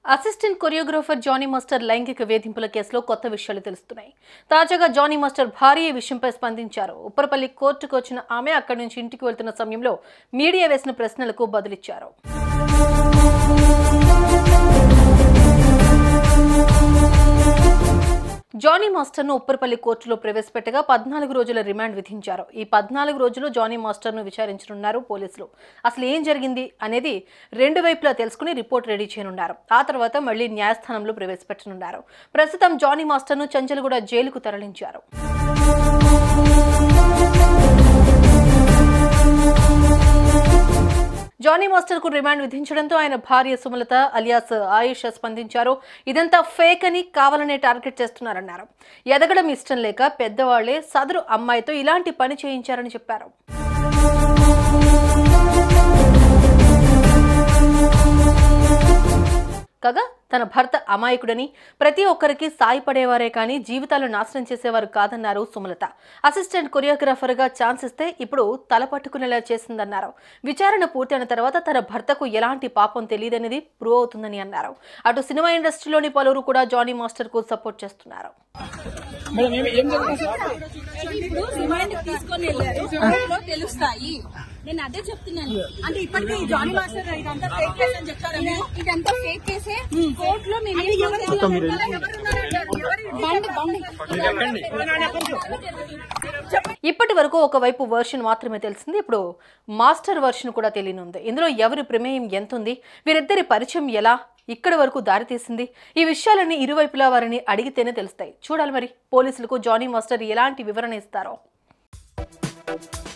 Assistant choreographer Johnny master లైంగిక వేధింపుల కేసులో కొత్త విషయాలు తెలుస్తున్నాయి తాజాగా జానీ మాస్టర్ భార్య ఈ విషయంపై స్పందించారు ఉప్పరపల్లి కోర్టుకు వచ్చిన ఆమె అక్కడి నుంచి ఇంటికి వెళ్తున్న సమయంలో మీడియా వేసిన ప్రశ్నలకు బదులిచ్చారు జానీ మాస్టర్ను ఉప్పరపల్లి కోర్టులో ప్రవేశపెట్టగా పద్నాలుగు రోజుల రిమాండ్ విధించారు ఈ పద్నాలుగు రోజులు జానీ మాస్టర్ను విచారించనున్నారు పోలీసులు అసలు ఏం జరిగింది అనేది రెండు వైపులా తెలుసుకుని రిపోర్ట్ రెడీ చేయనున్నారు ఆ తర్వాత మళ్లీ న్యాయస్థానంలో ప్రవేశపెట్టనున్నారు ప్రస్తుతం జానీ మాస్టర్ను చంచల్గూడ జైలుకు తరలించారు జానీ మాస్టర్ కు రిమాండ్ విధించడంతో ఆయన భార్య సుమలత అలియాస్ ఆయుష్ స్పందించారు ఇదంతా ఫేక్ అని కావాలనే టార్గెట్ చేస్తున్నారన్నారు ఎదగడం ఇష్టం లేక పెద్దవాళ్లే సదరు అమ్మాయితో ఇలాంటి పని చేయించారని చెప్పారు కాగా తన భర్త అమాయకుడని ప్రతి ఒక్కరికి సాయపడేవారే కానీ జీవితాలు నాశనం చేసేవారు కాదన్నారు సుమలత అసిస్టెంట్ కొరియోగ్రాఫర్గా ఛాన్స్ ఇస్తే ఇప్పుడు తల పట్టుకునేలా చేసిందన్నారు విచారణ పూర్తయిన తర్వాత తన భర్తకు ఎలాంటి పాపం తెలియదనేది ప్రూవ్ అవుతుందని అన్నారు అటు సినిమా ఇండస్ట్రీలోని పలువురు కూడా జానీ మాస్టర్ కు సపోర్ట్ చేస్తున్నారు మేడం ఏం ఏం జరుగుతుంది సార్ ఇప్పుడు రిమైండ్ తీసుకొని వెళ్ళారు కోర్టులో తెలుస్తాయి నేను అదే చెప్తున్నాను అంటే ఇప్పటికే ఈ జానీ మాస్టర్ ఇదంతా ఫేక్ కేసు అని చెప్తారా మీరు? ఇదంతా ఫేక్ కేసే కోర్టులో మేము ఏం చేయాలి? బండి బండి ఇప్పటి వరకు ఒకవైపు వర్షన్ మాత్రమే తెలిసింది ఇప్పుడు మాస్టర్ వర్షన్ కూడా తెలియనుంది ఇందులో ఎవరి ప్రమేయం ఎంత ఉంది వీరిద్దరి పరిచయం ఎలా ఇక్కడి వరకు దారితీసింది ఈ విషయాలన్నీ ఇరువైపులా వారిని అడిగితేనే తెలుస్తాయి చూడాలి మరి పోలీసులకు జానీ మాస్టర్ ఎలాంటి వివరణ ఇస్తారో